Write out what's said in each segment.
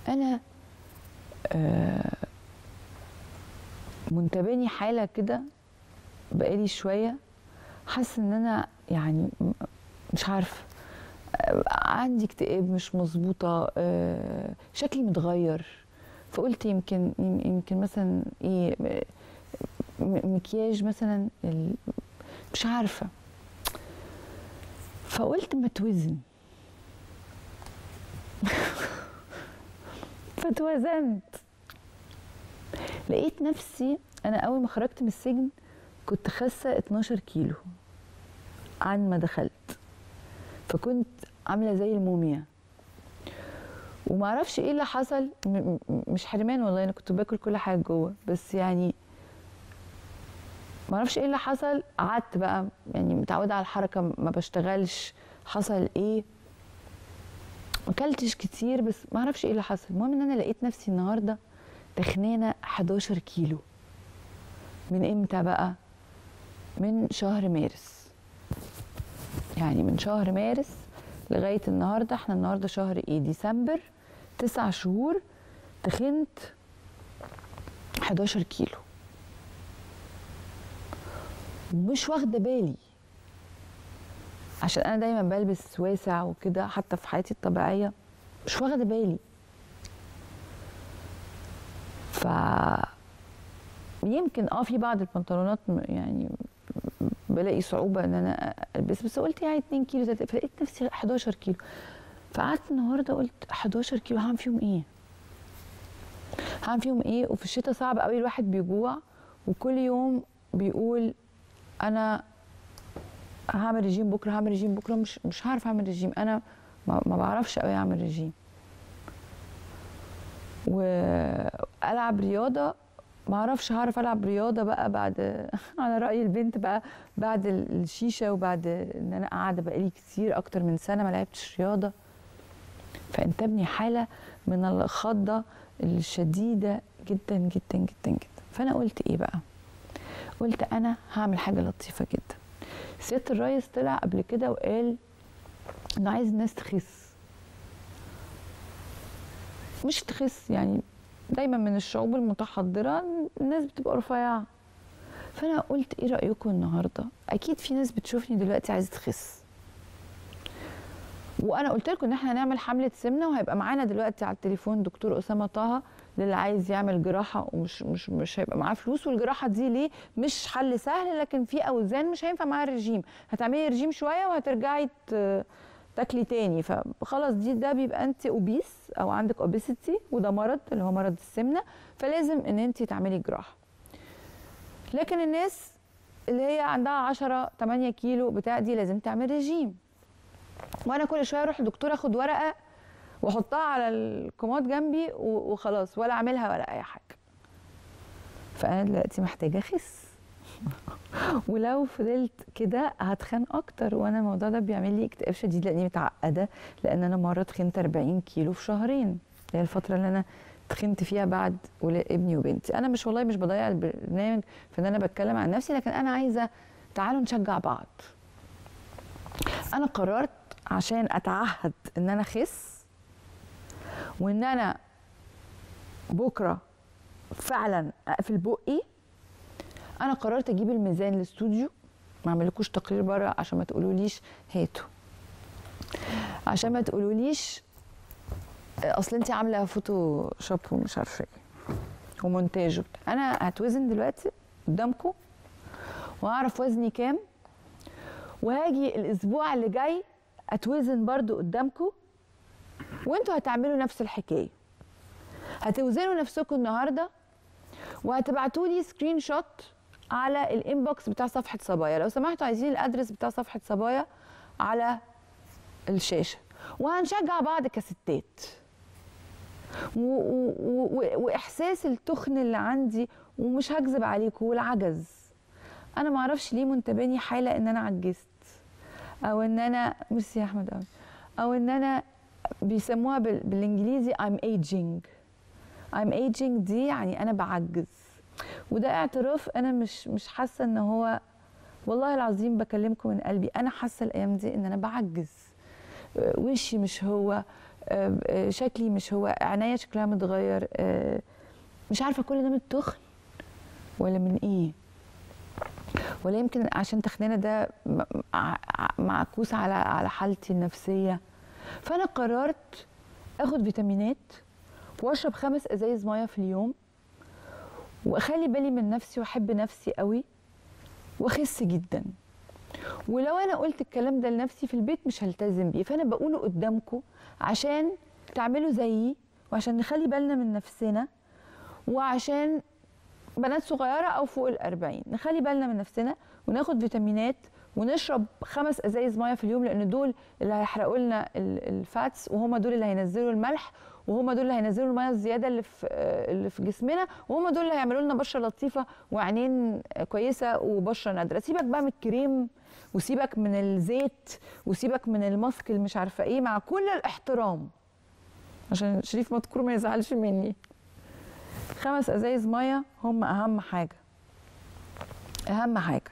انا آه منتابني حاله كده بقالي شويه حاسه ان انا يعني م- مش عارفه آه، عندي اكتئاب مش مظبوطه آه، شكلي متغير فقلت يمكن يمكن مثلا ايه م- مكياج مثلا ال- مش عارفه فقلت ما توزن فتوزنت لقيت نفسي انا اول ما خرجت من السجن كنت خاسه 12 كيلو عن ما دخلت فكنت عامله زي الموميا ومعرفش ايه اللي حصل م- م- مش حرمان والله انا كنت باكل كل حاجه جوه بس يعني معرفش ايه اللي حصل قعدت بقى يعني متعوده على الحركه ما بشتغلش حصل ايه ما اكلتش كتير بس ما اعرفش ايه اللي حصل المهم ان انا لقيت نفسي النهارده تخنانه 11 كيلو من امتى بقى من شهر مارس يعني من شهر مارس لغايه النهارده احنا النهارده شهر ايه ديسمبر تسع شهور تخنت 11 كيلو ومش واخده بالي عشان انا دايما بلبس واسع وكده حتى في حياتي الطبيعيه مش واخده بالي ف يمكن اه في بعض البنطلونات م- يعني بلاقي صعوبه ان انا البس بس قلت يعني 2 كيلو تلاتة، فلقيت نفسي 11 كيلو فقعدت النهارده قلت 11 كيلو هعمل فيهم ايه؟ هعمل فيهم ايه؟ وفي الشتاء صعب قوي الواحد بيجوع وكل يوم بيقول انا هعمل رجيم بكره هعمل رجيم بكره مش مش هعرف اعمل رجيم انا ما, ما بعرفش قوي اعمل رجيم والعب رياضه ما اعرفش هعرف العب رياضه بقى بعد على راي البنت بقى بعد الشيشه وبعد ان انا قاعده بقالي كتير اكتر من سنه ما لعبتش رياضه فانتابني حاله من الخضه الشديده جدا جدا جدا جدا فانا قلت ايه بقى قلت انا هعمل حاجه لطيفه جدا سياده الريس طلع قبل كده وقال انه عايز الناس تخس مش تخس يعني دايما من الشعوب المتحضره الناس بتبقى رفيعه فانا قلت ايه رايكم النهارده اكيد في ناس بتشوفني دلوقتي عايزه تخس وانا قلت لكم ان احنا هنعمل حمله سمنه وهيبقى معانا دلوقتي على التليفون دكتور اسامه طه للي عايز يعمل جراحه ومش مش مش هيبقى معاه فلوس والجراحه دي ليه مش حل سهل لكن في اوزان مش هينفع معاها الرجيم هتعملي رجيم شويه وهترجعي ت- تاكلي تاني فخلاص دي ده بيبقى انت اوبيس او عندك اوبيسيتي وده مرض اللي هو مرض السمنه فلازم ان انت تعملي جراحه لكن الناس اللي هي عندها 10 8 كيلو بتاع دي لازم تعمل رجيم وانا كل شويه اروح لدكتور اخد ورقه واحطها على الكومود جنبي و- وخلاص ولا اعملها ولا اي حاجه فانا دلوقتي محتاجه اخس ولو فضلت كده هتخن اكتر وانا الموضوع ده بيعمل لي اكتئاب شديد لاني متعقده لان انا مره تخنت 40 كيلو في شهرين اللي هي الفتره اللي انا تخنت فيها بعد ولا ابني وبنتي انا مش والله مش بضيع البرنامج في ان انا بتكلم عن نفسي لكن انا عايزه تعالوا نشجع بعض انا قررت عشان اتعهد ان انا اخس وان انا بكره فعلا اقفل بقي انا قررت اجيب الميزان الاستوديو ما اعملكوش تقرير بره عشان ما تقولوليش هاتوا عشان ما تقولوليش اصل انت عامله فوتوشوب ومش عارفه ايه ومونتاج وبتاع انا هتوزن دلوقتي قدامكم واعرف وزني كام وهاجي الاسبوع اللي جاي اتوزن برضو قدامكم وانتوا هتعملوا نفس الحكايه هتوزنوا نفسكم النهارده وهتبعتوا لي سكرين شوت على الانبوكس بتاع صفحه صبايا لو سمحتوا عايزين الادرس بتاع صفحه صبايا على الشاشه وهنشجع بعض كستات و- و- و- واحساس التخن اللي عندي ومش هكذب عليكم والعجز انا ما اعرفش ليه منتباني حاله ان انا عجزت او ان انا ميرسي يا احمد قوي او ان انا بيسموها بال- بالانجليزي I'm aging I'm aging دي يعني انا بعجز وده اعتراف انا مش مش حاسه ان هو والله العظيم بكلمكم من قلبي انا حاسه الايام دي ان انا بعجز وشي مش هو آه، آه، شكلي مش هو عينيا شكلها متغير آه، مش عارفه كل ده من التخن ولا من ايه ولا يمكن عشان تخنانه ده م- ع- ع- معكوس على على حالتي النفسيه فانا قررت اخد فيتامينات واشرب خمس ازايز ميه في اليوم واخلي بالي من نفسي واحب نفسي قوي واخس جدا ولو انا قلت الكلام ده لنفسي في البيت مش هلتزم بيه فانا بقوله قدامكم عشان تعملوا زيي وعشان نخلي بالنا من نفسنا وعشان بنات صغيره او فوق الأربعين نخلي بالنا من نفسنا وناخد فيتامينات ونشرب خمس ازايز ميه في اليوم لان دول اللي هيحرقوا لنا ال- الفاتس وهم دول اللي هينزلوا الملح وهم دول اللي هينزلوا الميه الزياده اللي في اللي في جسمنا وهم دول اللي هيعملوا لنا بشره لطيفه وعينين كويسه وبشره نادره سيبك بقى من الكريم وسيبك من الزيت وسيبك من الماسك اللي مش عارفه ايه مع كل الاحترام عشان شريف مذكور ما يزعلش مني خمس ازايز ميه هم اهم حاجه اهم حاجه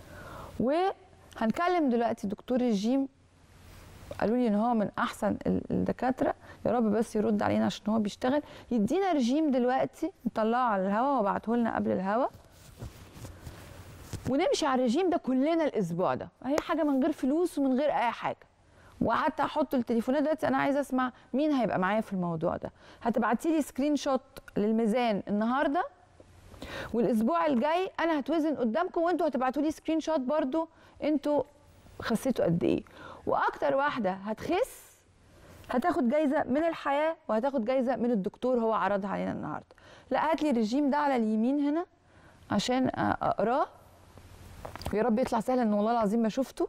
وهنكلم دلوقتي دكتور الجيم قالوا لي ان هو من احسن ال- الدكاتره يا رب بس يرد علينا عشان هو بيشتغل يدينا رجيم دلوقتي نطلعه على الهوا وابعته لنا قبل الهوا ونمشي على الرجيم ده كلنا الاسبوع ده هي حاجه من غير فلوس ومن غير اي حاجه وحتى احط التليفونات دلوقتي انا عايزه اسمع مين هيبقى معايا في الموضوع ده هتبعتي لي سكرين شوت للميزان النهارده والاسبوع الجاي انا هتوزن قدامكم وانتوا هتبعتوا لي سكرين شوت برضو انتوا خسيتوا قد ايه واكتر واحده هتخس هتاخد جايزه من الحياه وهتاخد جايزه من الدكتور هو عرضها علينا النهارده لا هات لي الرجيم ده على اليمين هنا عشان أ- اقراه ويا رب يطلع سهل ان والله العظيم ما شفته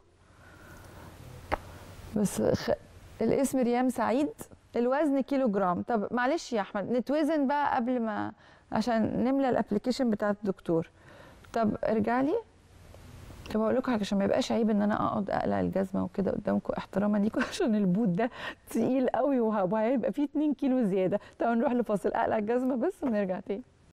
بس خ... الاسم ريام سعيد الوزن كيلو جرام طب معلش يا احمد نتوزن بقى قبل ما عشان نملى الابلكيشن بتاع الدكتور طب ارجع لي طب اقول لكم حاجه عشان ما يبقاش عيب ان انا اقعد اقلع الجزمه وكده قدامكم احتراما ليكم عشان البوت ده تقيل قوي وه- وهيبقى فيه 2 كيلو زياده طب نروح لفاصل اقلع الجزمه بس ونرجع تاني